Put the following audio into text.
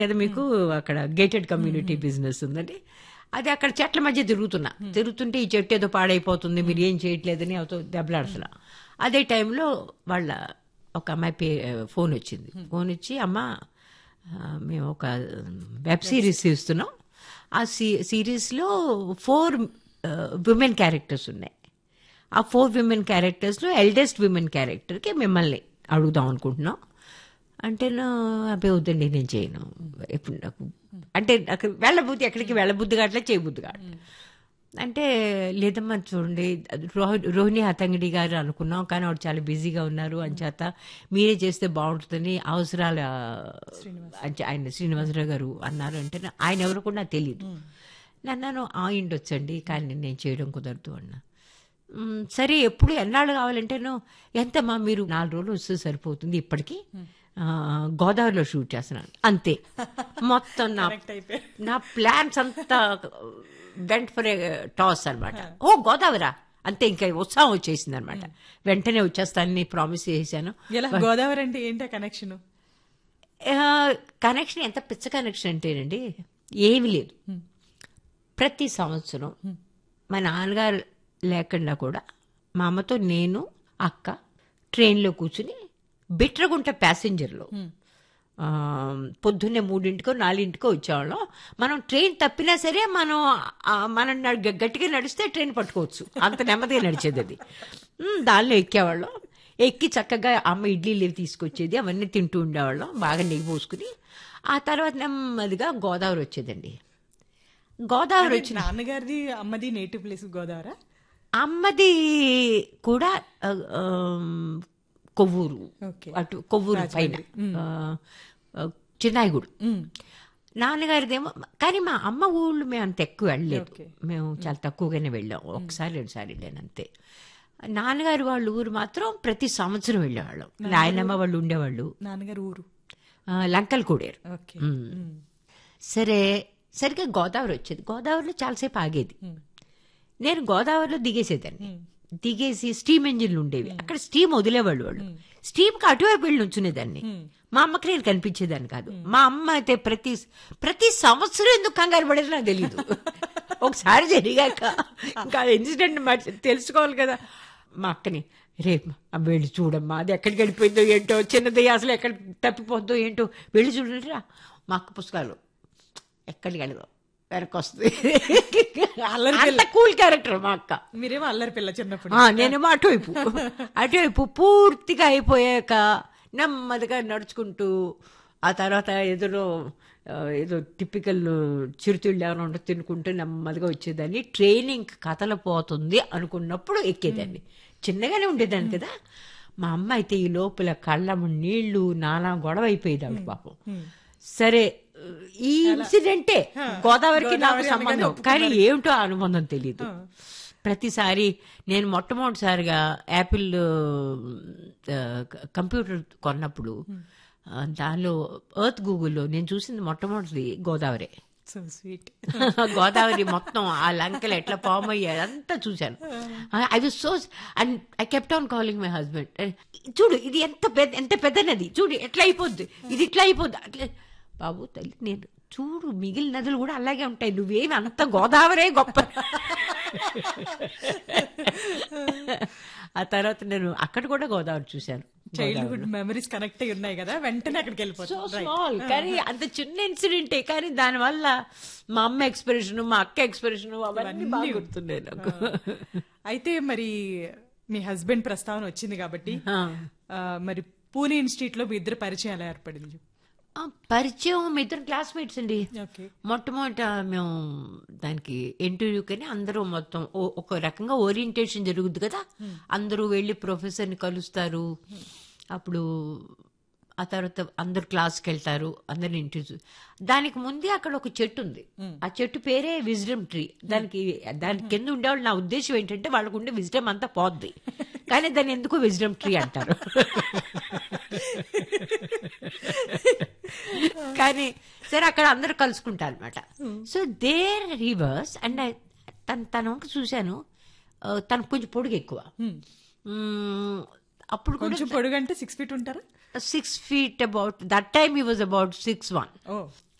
కదా మీకు అక్కడ గేటెడ్ కమ్యూనిటీ బిజినెస్ ఉందండి అది అక్కడ చెట్ల మధ్య తిరుగుతున్నా తిరుగుతుంటే ఈ చెట్టు ఏదో పాడైపోతుంది మీరు ఏం చేయట్లేదని అవుతో దెబ్బలాడుతున్నా అదే టైంలో వాళ్ళ ఒక అమ్మాయి పే ఫోన్ వచ్చింది ఫోన్ వచ్చి అమ్మ ఆ, మేము ఒక వెబ్ సిరీస్ తీస్తున్నాం ఆ సీ సిరీస్లో ఫోర్ విమెన్ క్యారెక్టర్స్ ఉన్నాయి ఆ ఫోర్ విమెన్ క్యారెక్టర్స్లో ఎల్డెస్ట్ విమెన్ క్యారెక్టర్కి మిమ్మల్ని అడుగుదాం అనుకుంటున్నాం అంటే నా అబ్బాయి వద్దండి నేను చేయను ఎప్పుడు నాకు అంటే నాకు వెళ్ళబుద్ధి ఎక్కడికి వెళ్ళబుద్ధి కావట్లే చేయబుద్ధి కావట్లేదు అంటే లేదమ్మా చూడండి రోహి రోహిణి హతంగిడి గారు అనుకున్నాం కానీ ఆవిడ చాలా బిజీగా ఉన్నారు అని చేత మీరే చేస్తే బాగుంటుందని అవసరాల అంటే ఆయన శ్రీనివాసరావు గారు అన్నారు అంటే నా- ఆయన ఎవరు కూడా నాకు తెలియదు నన్ను ఆ ఇండొచ్చండి కానీ నేను చేయడం కుదరదు అన్నా "మ్, సరే ఎప్పుడు ఎన్నాళ్ళు కావాలంటేను ఎంతమ్మా మీరు నాలుగు రోజులు వస్తే సరిపోతుంది ఇప్పటికి ఆ, గోదావరిలో షూట్ చేస్తున్నాను అంతే మొత్తం నా నా ప్లాన్స్ అంతా వెంట ఫర్ టాస్ అనమాట ఓ గోదావరా అంతే ఇంకా ఉత్సాహం వచ్చేసింది అనమాట వెంటనే వచ్చేస్తానని ప్రామిస్ చేశాను ఎలా గోదావరి అంటే ఏంటా కనెక్షన్ కనెక్షన్ ఎంత పిచ్చ కనెక్షన్ అంటేనండి ఏమి లేదు ప్రతి సంవత్సరం మా నాన్నగారు లేకుండా కూడా మా అమ్మతో నేను అక్క ట్రైన్లో కూర్చుని బిట్రగుంట ప్యాసింజర్లో ఆ, పొద్దున్నే మూడింటికో నాలుగింటికో వచ్చేవాళ్ళం మనం ట్రైన్ తప్పినా సరే మనం ఆ, మనం నడ- గట్టిగా నడిస్తే ట్రైన్ పట్టుకోవచ్చు అంత నెమ్మదిగా నడిచేది అది ఉమ్, దానిలో ఎక్కేవాళ్ళం ఎక్కి చక్కగా అమ్మ ఇడ్లీలు ఇవి తీసుకొచ్చేది అవన్నీ తింటూ ఉండేవాళ్ళం బాగా నెయ్యి పోసుకుని ఆ తర్వాత నెమ్మదిగా గోదావరి వచ్చేదండి గోదావరి వచ్చి నాన్నగారిది అమ్మది నేటివ్ ప్లేస్ గోదావరా అమ్మది కూడా ఆ, ఆమ్, కొవ్వూరు ఓకే అటు కొవ్వూరు పైన ఆ, ఆ, చిన్నాయిగూడు నాన్నగారిదేమో కానీ మా అమ్మ ఊళ్ళు మేము అంత ఎక్కువ వెళ్ళలేదు ఓకే. మేము చాలా తక్కువగానే వెళ్ళాం ఒకసారి రెండుసారి వెళ్ళాను అంతే నాన్నగారు వాళ్ళ ఊరు మాత్రం ప్రతి సంవత్సరం వెళ్ళేవాళ్ళం నాయనమ్మ వాళ్ళు ఉండేవాళ్ళు నాన్నగారు ఊరు ఆ, లంకలు కూడారు ఓకే సరే సరిగ్గా గోదావరి వచ్చేది గోదావరిలో చాలాసేపు ఆగేది నేను గోదావరిలో దిగేసేదాన్ని దిగేసి స్టీమ్ ఇంజిన్లు ఉండేవి అక్కడ స్టీమ్ వదిలేవాళ్ళు వాళ్ళు స్టీమ్కి అటువైపు వెళ్ళి ఉంచునేదాన్ని మా అమ్మకి నేను కనిపించేదాన్ని కాదు మా అమ్మ అయితే ప్రతి ప్రతి సంవత్సరం ఎందుకు కంగారు పడేది నాకు తెలియదు ఒకసారి జరిగాక ఇంకా ఇన్సిడెంట్ తెలుసుకోవాలి కదా మా అక్కని రేపు అమ్మ వెళ్ళి చూడమ్మా అది ఎక్కడికి వెళ్ళిపోయిందో ఏంటో చిన్నది అసలు ఎక్కడ తప్పిపోద్దో ఏంటో వెళ్ళి చూడండి రా మా అక్క పుస్తకాలు ఎక్కడికి వెళ్ళదు వెనక్కి వస్తుంది అంత కూల్ క్యారెక్టర్ మా అక్క మీరేమో అల్లరి పిల్ల చిన్నప్పుడు ఆ, నేనేమో అటువైపు అటువైపు పూర్తిగా అయిపోయాక నెమ్మదిగా నడుచుకుంటూ ఆ తర్వాత ఎదురు ఆ, ఏదో టిపికల్ చిరుతిళ్ళు ఏమైనా ఉంటే తినుకుంటూ నెమ్మదిగా వచ్చేదాన్ని ట్రైనింగ్ కథలు పోతుంది అనుకున్నప్పుడు ఎక్కేదాన్ని చిన్నగానే ఉండేదాన్ని కదా మా అమ్మ అయితే ఈ లోపల కళ్ళము నీళ్లు నానా గొడవ అయిపోయేది ఆవిడ పాపం సరే ఈ ఇన్సిడెంటే గోదావరికి నాకు సంబంధం కానీ ఏమిటో ఆ అనుబంధం తెలియదు ప్రతిసారి నేను మొట్టమొదటిసారిగా యాపిల్ ఆ, కంప్యూటర్ కొన్నప్పుడు ఆ, దానిలో ఎర్త్ గూగుల్లో నేను చూసింది మొట్టమొదటిది గోదావరి సో స్వీట్ గోదావరి మొత్తం ఆ లంకలు ఎట్లా ఫామ్ అయ్యాయి అంతా చూశాను I was so and I kept on calling my husband చూడు ఇది ఎంత పెద్ద ఎంత పెద్ద నది చూడు ఎట్లా అయిపోద్ది ఇది ఇట్లా అయిపోద్ది అట్లా బాబు తల్లి నేను చూడు మిగిలిన నదులు కూడా అలాగే ఉంటాయి నువ్వేమి అంత గోదావరే గొప్ప ఆ తర్వాత నేను అక్కడ కూడా గోదావరి చూశాను చైల్డ్హుడ్ మెమరీస్ కనెక్ట్ అయి ఉన్నాయి కదా వెంటనే అక్కడికి సో వెళ్ళిపోతాం స్మాల్ కానీ అంత చిన్న ఇన్సిడెంటే కానీ దానివల్ల మా అమ్మ ఎక్స్ప్రెషన్ మా అక్క ఎక్స్ప్రెషన్ అవన్నీ బాగా గుర్తున్నాయి నాకు అయితే మరి మీ హస్బెండ్ ప్రస్తావన వచ్చింది కాబట్టి ఆ, మరి పూణే ఇన్స్టిట్యూట్ లో మీ ఇద్దరు పరిచయం ఎలా ఏర్పడింది ఆ, పరిచయం మీ ఇద్దరు క్లాస్మేట్స్ అండి ఓకే మొట్టమొదట మేము దానికి ఇంటర్వ్యూకని అందరూ మొత్తం ఓ- ఒక రకంగా ఓరియంటేషన్ జరుగుద్ది కదా అందరూ వెళ్ళి ప్రొఫెసర్ని కలుస్తారు అప్పుడు ఆ తర్వాత అందరు క్లాస్కి వెళ్తారు అందరిని ఇంటర్వ్యూ దానికి ముందే అక్కడ ఒక చెట్టు ఉంది ఆ చెట్టు పేరే విజ్డమ్ ట్రీ దానికి దాని కింద ఉండేవాళ్ళు నా ఉద్దేశం ఏంటంటే వాళ్ళకు ఉండే విజ్డమ్ అంతా పోద్ది కానీ దాన్ని ఎందుకు విజ్డమ్ ట్రీ అంటారు కానీ సరే అక్కడ అందరూ కలుసుకుంటారు అనమాట సో దేర్ రివర్స్ అండ్ తన తన వంక చూశాను ఆ, తనకు కొంచెం పొడుగు ఎక్కువ మ్మ్, అప్పుడు కొంచెం పొడుగు అంటే సిక్స్ ఫీట్ ఉంటారా six feet about that time he was about six one oh